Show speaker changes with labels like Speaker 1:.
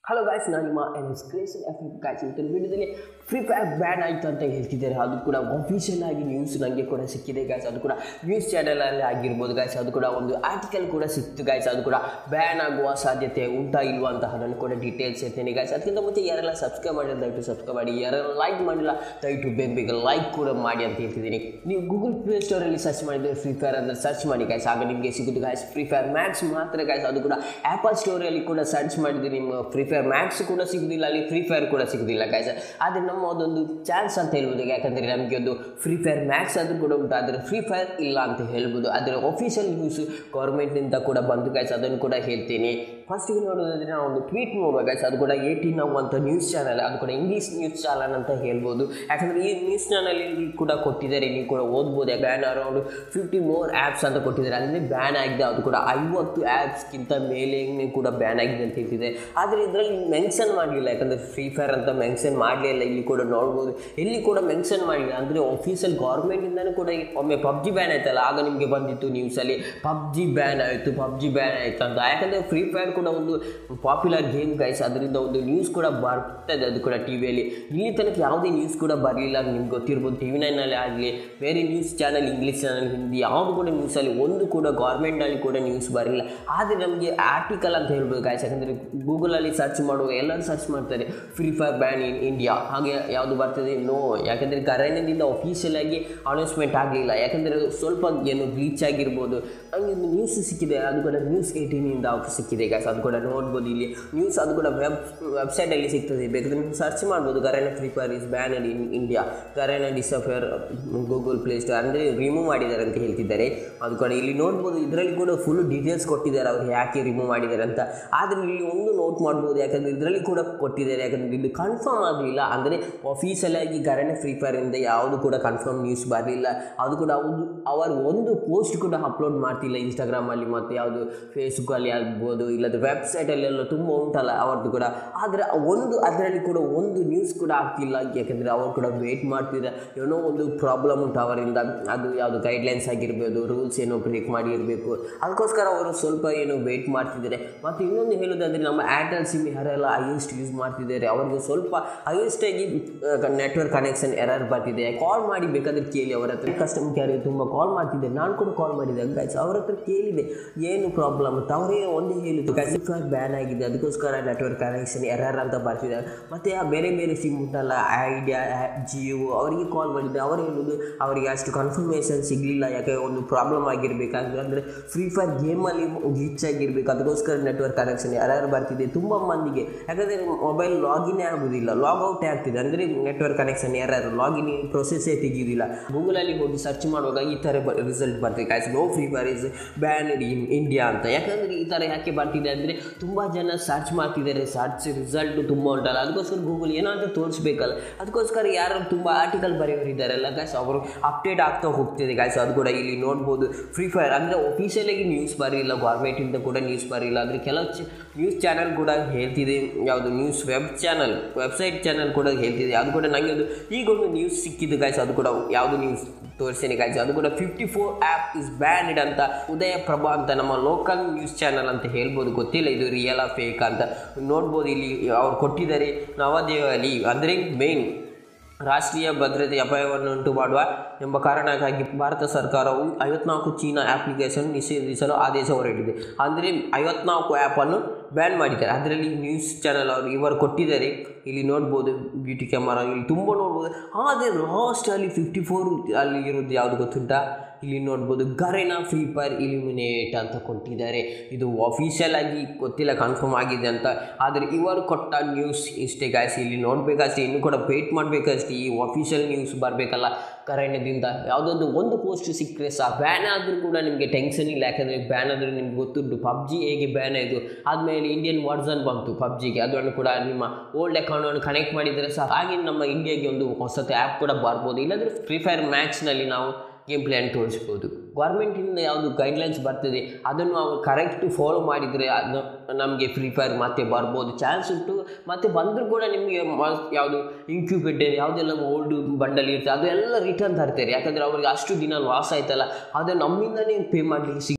Speaker 1: hello guys ನಾನು ನಿಮ್ಮ N S ಕ್ರೇಸನ್ ಎಫ್ ಗಾಯ್ಸ್ ಇವತ್ತಿನ ವಿಡಿಯೋದಲ್ಲಿ ಫ್ರೀ ಫೈರ್ ಬ್ಯಾನ್ ಆಯಿತು ಅಂತ ಹೇಳ್ತಿದ್ದಾರೆ ಅದು ಕೂಡ ಅಫಿಷಿಯಲ್ ಆಗಿ ನ್ಯೂಸ್ ನನಗೆ ಕೂಡ ಸಿಕ್ಕಿದೆ ಗಾಯ್ಸ್ ಅದು ಕೂಡ ನ್ಯೂಸ್ ಚಾನಲಲ್ಲಿ ಆಗಿರ್ಬೋದು ಗಾಯ್ಸ್ ಅದು ಕೂಡ ಒಂದು ಆರ್ಟಿಕಲ್ ಕೂಡ ಸಿಕ್ತು ಗಾಯ್ಸ್ ಅದು ಕೂಡ ಬ್ಯಾನ್ ಆಗುವ ಸಾಧ್ಯತೆ ಉಂಟಾ ಇಲ್ವಾ ಅಂತ ಅದನ್ನು ಕೂಡ ಡೀಟೇಲ್ಸ್ ಇರ್ತೇನೆ ಗಾಯ್ಸ್ ಅದಕ್ಕಿಂತ ಮುಂಚೆ ಯಾರೆಲ್ಲ ಸಬ್ಸ್ಕ್ರೈಬ್ ಮಾಡಿಲ್ಲ ದಯವಿಟ್ಟು ಸಬ್ಸ್ಕ್ರೈಬ್ ಮಾಡಿ ಯಾರೆಲ್ಲ ಲೈಕ್ ಮಾಡಿಲ್ಲ ದಯವಿಟ್ಟು ಬೇಗ ಬೇಗ ಲೈಕ್ ಕೂಡ ಮಾಡಿ ಅಂತ ಹೇಳ್ತಿದ್ದೀನಿ ನೀವು ಗೂಗಲ್ ಪ್ಲೇ ಸ್ಟೋರಲ್ಲಿ ಸರ್ಚ್ ಮಾಡಿದರೆ ಫ್ರೀ ಫೈರ್ ಅಂದರೆ ಸರ್ಚ್ ಮಾಡಿ ಗಾಯ್ಸ್ ಆಗ ನಿಮಗೆ ಸಿಗುತ್ತೆ ಗಾಯ್ಸ್ ಫ್ರೀ ಫೈರ್ ಮ್ಯಾಕ್ಸ್ ಮಾತ್ರ ಗಾಯ್ಸ್ ಅದು ಕೂಡ ಆ್ಯಪಲ್ ಸ್ಟೋರಲ್ಲಿ ಕೂಡ ಸರ್ಚ್ ಮಾಡಿದ್ರೆ ನಿಮ್ಮ ಫ್ರೀ ಫೈರ್ ಮ್ಯಾಕ್ಸ್ ಕೂಡ ಸಿಗೋದಿಲ್ಲ ಅಲ್ಲಿ ಫ್ರೀ ಫೈರ್ ಕೂಡ ಸಿಗೋದಿಲ್ಲ ಗಾಯ್ಸ್ ಆದರೆ ನಮ್ಮ ಅದೊಂದು ಚಾನ್ಸ್ ಅಂತ ಹೇಳ್ಬೋದು ಯಾಕಂದರೆ ನಮಗೆ ಒಂದು ಫ್ರೀ ಫೈರ್ ಮ್ಯಾಕ್ಸ್ ಆದರೂ ಕೂಡ ಉಂಟು ಆದರೆ ಫ್ರೀ ಫೈರ್ ಇಲ್ಲ ಅಂತ ಹೇಳ್ಬೋದು ಅದರ ಒಫಿಷಿಯಲ್ ನ್ಯೂಸ್ ಗೌರ್ಮೆಂಟ್ನಿಂದ ಕೂಡ ಬಂದು ಗಾಯ್ಸ್ ಅದನ್ನು ಕೂಡ ಹೇಳ್ತೀನಿ ಫಸ್ಟಿಗೆ ನೋಡೋದಾದರೆ ನಾವು ಒಂದು ಟ್ವೀಟ್ ನೋಡುವ ಗಾಯ್ಸ್ ಅದು ಕೂಡ ಏಯ್ಟೀನ್ ನಾವು ಅಂತ ನ್ಯೂಸ್ ಚಾನಲ್ ಅದು ಕೂಡ ಇಂಗ್ಲೀಷ್ ನ್ಯೂಸ್ ಚಾನಲ್ ಅಂತ ಹೇಳ್ಬೋದು ಯಾಕಂದರೆ ಈ ನ್ಯೂಸ್ ಚಾನಲಲ್ಲಿ ಕೂಡ ಕೊಟ್ಟಿದ್ದಾರೆ ನೀವು ಕೂಡ ಓದ್ಬೋದು ban around fifty more apps ಅಂತ ಕೊಟ್ಟಿದ್ದಾರೆ ಅಂದರೆ ಬ್ಯಾನ್ ಆಗಿದೆ ಅದು ಕೂಡ ಐವತ್ತು ಆ್ಯಪ್ಸ್ಗಿಂತ ಮೇಲೆ ಕೂಡ ಬ್ಯಾನ್ ಆಗಿದೆ ಅಂತ ಹೇಳ್ತಿದೆ ಆದರೆ ಇದರಲ್ಲಿ ಮೆನ್ಷನ್ ಮಾಡಲಿಲ್ಲ ಯಾಕಂದರೆ ಫ್ರೀ ಫೈರ್ ಅಂತ ಮೆನ್ಷನ್ ಮಾಡಲಿಲ್ಲ ಇಲ್ಲಿ ಕೂಡ ನೋಡ್ಬೋದು ಎಲ್ಲಿ ಕೂಡ ಮೆನ್ಷನ್ ಮಾಡಿಲ್ಲ ಅಂದರೆ ಆಫೀಸಲ್ ಗೌರ್ಮೆಂಟಿಂದನೂ ಕೂಡ ಒಮ್ಮೆ ಪಬ್ಜಿ ಬ್ಯಾನ್ ಆಯ್ತಲ್ಲ ಆಗ ನಿಮಗೆ ಬಂದಿತ್ತು ನ್ಯೂಸಲ್ಲಿ ಪಬ್ಜಿ ಬ್ಯಾನ್ ಆಯಿತು ಪಬ್ಜಿ ಬ್ಯಾನ್ ಆಯಿತು ಅಂತ ಯಾಕಂದರೆ ಫ್ರೀ ಫೈರ್ ಕೂಡ ಒಂದು ಪಾಪ್ಯುಲರ್ ಗೇಮ್ ಗೈಸ್ ಅದರಿಂದ ಒಂದು ನ್ಯೂಸ್ ಕೂಡ ಬರ್ತದೆ ಅದು ಕೂಡ ಟಿ ವಿಯಲ್ಲಿ ಇಲ್ಲಿ ತನಕ ಯಾವುದೇ ನ್ಯೂಸ್ ಕೂಡ ಬರಲಿಲ್ಲ ನಿಮ್ಗೆ ಗೊತ್ತಿರ್ಬೋದು ಟಿ ವಿ ನೈನಲ್ಲಿ ಆಗಲಿ ಬೇರೆ news channel English channel Hindi ಯಾವುದು ಕೂಡ ನ್ಯೂಸಲ್ಲಿ ಒಂದು ಕೂಡ ಗೌರ್ಮೆಂಟಲ್ಲಿ ಕೂಡ ನ್ಯೂಸ್ ಬರಲಿಲ್ಲ ಆದರೆ ನಮಗೆ ಆರ್ಟಿಕಲ್ ಅಂತ ಹೇಳ್ಬೋದು ಗಾಯ್ಸ್ ಯಾಕಂದರೆ ಗೂಗಲಲ್ಲಿ ಸರ್ಚ್ ಮಾಡುವಾಗ ಎಲ್ಲರೂ ಸರ್ಚ್ ಮಾಡ್ತಾರೆ free fire ban in India ಹಾಗೆ ಯಾವುದು ಬರ್ತದೆ ನೋ ಯಾಕಂದರೆ ಕರೆಂಟಿನಿಂದ ಅಫಿಷಿಯಲ್ ಆಗಿ ಅನೌನ್ಸ್ಮೆಂಟ್ ಆಗಲಿಲ್ಲ ಯಾಕಂದರೆ ಸ್ವಲ್ಪ ಏನು ಗ್ಲೀಚ್ ಆಗಿರ್ಬೋದು ಹಂಗೆ ಒಂದು ನ್ಯೂಸ್ ಸಿಕ್ಕಿದೆ ಅದು ಕೂಡ ನ್ಯೂಸ್ ಏಯ್ಟೀನಿಂದ ಸಿಕ್ಕಿದೆ ಗಾಯ್ಸ್ ಅದು ಕೂಡ ನೋಡ್ಬೋದು ಇಲ್ಲಿ ನ್ಯೂಸ್ ಅದು ಕೂಡ ವೆಬ್ ವೆಬ್ಸೈಟಲ್ಲಿ ಸಿಗ್ತದೆ ಬೇಕಾದ್ರೆ ನೀವು ಸರ್ಚ್ ಮಾಡ್ಬೋದು current free fire is ban in India current disappear Google Play Store ಅಂದರೆ ರಿಮೂವ್ ಮಾಡಿದ್ದಾರೆ ಅಂತ ಹೇಳ್ತಿದ್ದಾರೆ ಅದು ಕೂಡ ಇಲ್ಲಿ ನೋಡ್ಬೋದು ಇದರಲ್ಲಿ ಕೂಡ ಫುಲ್ ಡೀಟೇಲ್ಸ್ ಕೊಟ್ಟಿದ್ದಾರೆ ಅವ್ರು ಯಾಕೆ ರಿಮೂವ್ ಮಾಡಿದ್ದಾರೆ ಅಂತ ಆದರೆ ಇಲ್ಲಿ ಒಂದು ನೋಟ್ ಮಾಡ್ಬೋದು ಯಾಕಂದರೆ ಇದರಲ್ಲಿ ಕೂಡ ಕೊಟ್ಟಿದ್ದಾರೆ ಯಾಕಂದರೆ ಇಲ್ಲಿ ಕನ್ಫರ್ಮ್ ಆಗಲಿಲ್ಲ ಅಂದರೆ ಆಫೀಸಲ್ಲಿ ಆಗಿ ಕರೆಂಟ್ ಫ್ರೀ ಫೈರಿಂದ ಯಾವುದು ಕೂಡ ಕನ್ಫರ್ಮ್ ನ್ಯೂಸ್ ಬರಲಿಲ್ಲ ಅದು ಕೂಡ ಅವ್ರು ಅವರು ಒಂದು ಪೋಸ್ಟ್ ಕೂಡ ಅಪ್ಲೋಡ್ ಮಾಡ್ತಿಲ್ಲ ಇನ್ಸ್ಟಾಗ್ರಾಮಲ್ಲಿ ಮತ್ತು ಯಾವುದು ಫೇಸ್ಬುಕ್ಕಲ್ಲಿ ಆಗ್ಬೋದು ಇಲ್ಲದ ವೆಬ್ಸೈಟಲ್ಲೆಲ್ಲ ತುಂಬ ಉಂಟಲ್ಲ ಅವ್ರದ್ದು ಕೂಡ ಆದರೆ ಒಂದು ಅದರಲ್ಲಿ ಕೂಡ ಒಂದು ನ್ಯೂಸ್ ಕೂಡ ಆಗ್ತಿಲ್ಲ ಯಾಕೆಂದರೆ ಅವರು ಕೂಡ ವೇಟ್ ಮಾಡ್ತಿದ್ದಾರೆ ಏನೋ ಒಂದು ಪ್ರಾಬ್ಲಮ್ ಉಂಟು ಅವರಿಂದ ಅದು ಯಾವುದು ಗೈಡ್ಲೈನ್ಸ್ ಆಗಿರ್ಬೋದು ರೂಲ್ಸ್ ಏನೋ ಬ್ರೇಕ್ ಮಾಡಿರಬೇಕು ಅದಕ್ಕೋಸ್ಕರ ಅವರು ಸ್ವಲ್ಪ ಏನೋ ವೇಟ್ ಮಾಡ್ತಿದ್ದಾರೆ ಮತ್ತು ಇನ್ನೊಂದು ಹೇಳೋದಾದರೆ ನಮ್ಮ ಏರ್ಟೆಲ್ ಸಿಮ್ ಯಾರೆಲ್ಲ ಹೈಯೆಸ್ಟ್ ಯೂಸ್ ಮಾಡ್ತಿದ್ದಾರೆ ಅವ್ರಿಗೆ ಸ್ವಲ್ಪ ಹೈಯೆಸ್ಟ್ ಆಗಿ ನೆಟ್ವರ್ಕ್ ಕನೆಕ್ಷನ್ ಎರರ್ ಬರ್ತಿದೆ ಕಾಲ್ ಮಾಡಿ ಬೇಕಾದ್ರೆ ಕೇಳಿ ಅವರ ಹತ್ರ ಕಸ್ಟಮರ್ ಕೇರ್ ತುಂಬ ಕಾಲ್ ಮಾಡ್ತಿದ್ದೆ ನಾನು ಕೂಡ ಕಾಲ್ ಮಾಡಿದ್ದೆ ಗೈಸ್ ಅವ್ರ ಹತ್ರ ಕೇಳಿದೆ ಏನು ಪ್ರಾಬ್ಲಮ್ ಅಂತ ಅವರೇ ಒಂದೇ ಹೇಳಿದ್ದು ಫ್ರೀ ಬ್ಯಾನ್ ಆಗಿದೆ ಅದಕ್ಕೋಸ್ಕರ ನೆಟ್ವರ್ಕ್ ಕನೆಕ್ಷನ್ ಎರರ್ ಅಂತ ಬರ್ತಿದೆ ಮತ್ತು ಆ ಬೇರೆ ಬೇರೆ ಸಿಮ್ ಉಂಟಲ್ಲ ಐಡಿಯಾ ಜಿಯೋ ಅವರಿಗೆ ಕಾಲ್ ಮಾಡಿದ್ದೆ ಅವರು ಹೇಳೋದು ಅವರಿಗೆ ಅಷ್ಟು ಕನ್ಫರ್ಮೇಷನ್ ಸಿಗಲಿಲ್ಲ ಯಾಕೆ ಒಂದು ಪ್ರಾಬ್ಲಮ್ ಆಗಿರಬೇಕಾದ್ರೆ ಅಂದರೆ ಫ್ರೀ ಫೈರ್ ಗೇಮಲ್ಲಿ ಗ್ಲಿಚ್ ಆಗಿರಬೇಕು ಅದಕ್ಕೋಸ್ಕರ ನೆಟ್ವರ್ಕ್ ಕನೆಕ್ಷನ್ ಯಾರ್ಯಾರು ಬರ್ತಿದೆ ತುಂಬ ಮಂದಿಗೆ ಯಾಕಂದರೆ ಮೊಬೈಲ್ ಲಾಗಿನೇ ಆಗೋದಿಲ್ಲ ಲಾಗೌಟೇ ಆಗ್ತಿದೆ ಅಂದರೆ ನೆಟ್ವರ್ಕ್ ಕನೆಕ್ಷನ್ ಯಾರ್ಯಾರು ಲಾಗಿನ್ ಪ್ರೊಸೆಸ್ಸೇ ತೆಗೆಯೋದಿಲ್ಲ ಗೂಗಲಲ್ಲಿ ಹೋಗಿ ಸರ್ಚ್ ಮಾಡುವಾಗ ಈ ಥರ ರಿಸಲ್ಟ್ ಬರ್ತದೆ as no free fire is ban in India ಅಂತ ಯಾಕಂದರೆ ಈ ಥರ ಯಾಕೆ ಬರ್ತಿದೆ ಅಂದರೆ ತುಂಬ ಜನ ಸರ್ಚ್ ಮಾಡ್ತಿದ್ದಾರೆ ಸರ್ಚ್ ರಿಸಲ್ಟ್ ತುಂಬ ಉಂಟಲ್ಲ ಅದಕ್ಕೋಸ್ಕರ ಗೂಗಲ್ ಏನಾದರೂ ತೋರಿಸ್ಬೇಕಲ್ಲ ಅದಕ್ಕೋಸ್ಕರ ಯಾರು ತುಂಬ ಆರ್ಟಿಕಲ್ ಬರೆಯೋರಿದ್ದಾರಲ್ಲ ಗಾಯ್ಸ್ ಅವರು ಅಪ್ಡೇಟ್ ಆಗ್ತಾ ಹೋಗ್ತಿದೆ ಗಾಯ್ಸ್ ಅದು ಕೂಡ ಇಲ್ಲಿ ನೋಡ್ಬೋದು ಫ್ರೀ ಫೈರ್ ಅಂದರೆ ಒಫಿಷಿಯಲಾಗಿ ನ್ಯೂಸ್ ಬರಲಿಲ್ಲ ಗೌರ್ಮೆಂಟಿಂದ ಕೂಡ ನ್ಯೂಸ್ ಬರಲಿಲ್ಲ ಅಂದರೆ ಕೆಲವು ನ್ಯೂಸ್ ಚಾನಲ್ ಕೂಡ ಹೇಳ್ತಿದೆ ಯಾವುದು news web channel website channel ಕೂಡ ಹೇಳ್ತಿದೆ ಅದು ಕೂಡ ನನಗೆ ಒಂದು ಈಗ ಒಂದು ನ್ಯೂಸ್ ಸಿಕ್ಕಿದ್ದು ಗಾಯ್ಸ್ ಅದು ಕೂಡ ಯಾವುದು ನ್ಯೂಸ್ ತೋರಿಸ್ತೇನೆ ಗಾಯ್ಸ್ ಅದು ಕೂಡ fifty four app is banned ಅಂತ ಉದಯ ಪ್ರಭಾ ಅಂತ ನಮ್ಮ ಲೋಕಲ್ ನ್ಯೂಸ್ ಚಾನಲ್ ಅಂತ ಹೇಳ್ಬೋದು ಗೊತ್ತಿಲ್ಲ ಇದು ರಿಯಲ್ ಫೇಕ್ ಅಂತ ನೋಡ್ಬೋದು ಇಲ್ಲಿ ಅವ್ರು ಕೊಟ್ಟಿದ್ದಾರೆ ನವದೆಹಲಿ ಅಂದರೆ ಮೇನ್ ರಾಷ್ಟ್ರೀಯ ಭದ್ರತೆ ಅಪಾಯವನ್ನು ಉಂಟು ಮಾಡುವ ಎಂಬ ಕಾರಣಕ್ಕಾಗಿ ಭಾರತ ಸರ್ಕಾರವು ಐವತ್ನಾಲ್ಕು ಚೀನಾ ಆ್ಯಪ್ಲಿಕೇಶನ್ ನಿಷೇಧಿಸಲು ಆದೇಶ ಹೊರಡಿದೆ ಅಂದರೆ ಐವತ್ನಾಲ್ಕು ಆ್ಯಪನ್ನು ಬ್ಯಾನ್ ಮಾಡಿದ್ದಾರೆ ಅದರಲ್ಲಿ ನ್ಯೂಸ್ ಚಾನಲ್ ಅವರು ಇವರು ಕೊಟ್ಟಿದ್ದಾರೆ ಇಲ್ಲಿ ನೋಡ್ಬೋದು ಬ್ಯೂಟಿ ಕ್ಯಾಮರಾ ಇಲ್ಲಿ ತುಂಬ ನೋಡ್ಬೋದು ಆದರೆ ಲಾಸ್ಟಲ್ಲಿ ಫಿಫ್ಟಿ ಫೋರ್ ಅಲ್ಲಿ ಇರೋದು ಯಾವುದು ಗೊತ್ತುಂಟಾ ಇಲ್ಲಿ ನೋಡ್ಬೋದು ಗರೆನಾ ಫ್ರೀ ಫೈರ್ ಇಲ್ಯುಮಿನೇಟ್ ಅಂತ ಕೊಟ್ಟಿದ್ದಾರೆ ಇದು ಅಫಿಷಿಯಲ್ ಆಗಿ ಗೊತ್ತಿಲ್ಲ ಕನ್ಫರ್ಮ್ ಆಗಿದೆ ಅಂತ ಆದರೆ ಇವರು ಕೊಟ್ಟ ನ್ಯೂಸ್ ಇಷ್ಟೇ ಗಾಯ್ಸ್ ಇಲ್ಲಿ ನೋಡಬೇಕಷ್ಟೇ ಇನ್ನೂ ಕೂಡ ವೇಟ್ ಮಾಡಬೇಕಷ್ಟೇ ಈ ಅಫಿಷಿಯಲ್ ನ್ಯೂಸ್ ಬರಬೇಕಲ್ಲ ಕರೆಂಟ್ದಿಂದ ಯಾವುದೊಂದು ಒಂದು ಪೋಸ್ಟ್ ಸಿಕ್ಕರೆ ಸಹ ಬ್ಯಾನ್ ಆದರೂ ಕೂಡ ನಿಮಗೆ ಟೆನ್ಷನ್ ಇಲ್ಲ ಯಾಕಂದರೆ ಬ್ಯಾನ್ ಆದರೆ ನಿಮ್ಗೆ ಗೊತ್ತುಂಟು ಪಬ್ಜಿ ಹೇಗೆ ಬ್ಯಾನ್ ಆಯಿತು ಆದಮೇಲೆ ಇಂಡಿಯನ್ ವರ್ಜನ್ ಬಂತು ಪಬ್ಜಿಗೆ ಅದನ್ನು ಕೂಡ ನಿಮ್ಮ ಓಲ್ಡ್ ಅಕೌಂಟನ್ನು ಕನೆಕ್ಟ್ ಮಾಡಿದರೆ ಸಹ ಹಾಗೆ ನಮ್ಮ ಇಂಡಿಯಾಗೆ ಒಂದು ಹೊಸತು ಆ್ಯಪ್ ಕೂಡ ಬರ್ಬೋದು ಇಲ್ಲಾಂದರೆ ಫ್ರೀ ಫೈರ್ ಮ್ಯಾಚ್ನಲ್ಲಿ ನಾವು ಗೇಮ್ ಪ್ಲೇನ್ ತೋರಿಸ್ಬೋದು ಗೌರ್ಮೆಂಟಿಂದ ಯಾವುದು ಗೈಡ್ಲೈನ್ಸ್ ಬರ್ತದೆ ಅದನ್ನು ಅವರು ಕರೆಕ್ಟ್ ಫಾಲೋ ಮಾಡಿದರೆ ಅದು ನಮಗೆ ಫ್ರೀ ಫೈರ್ ಮತ್ತೆ ಬರ್ಬೋದು ಚಾನ್ಸ್ ಉಂಟು ಮತ್ತು ಬಂದರೂ ಕೂಡ ನಿಮಗೆ ಯಾವುದು ಇನ್ಕ್ಯೂಬೇಟರ್ ಯಾವುದೆಲ್ಲ ಓಲ್ಡ್ ಬಂಡಲ್ ಇರ್ತದೆ ಅದೆಲ್ಲ ರಿಟರ್ನ್ ತರ್ತಾರೆ ಯಾಕಂದರೆ ಅವ್ರಿಗೆ ಅಷ್ಟು ದಿನ ಲಾಸ್ ಆಯ್ತಲ್ಲ ಅದು ನಮ್ಮಿಂದನೇ ಪೇ ಮಾಡಲಿಕ್ಕೆ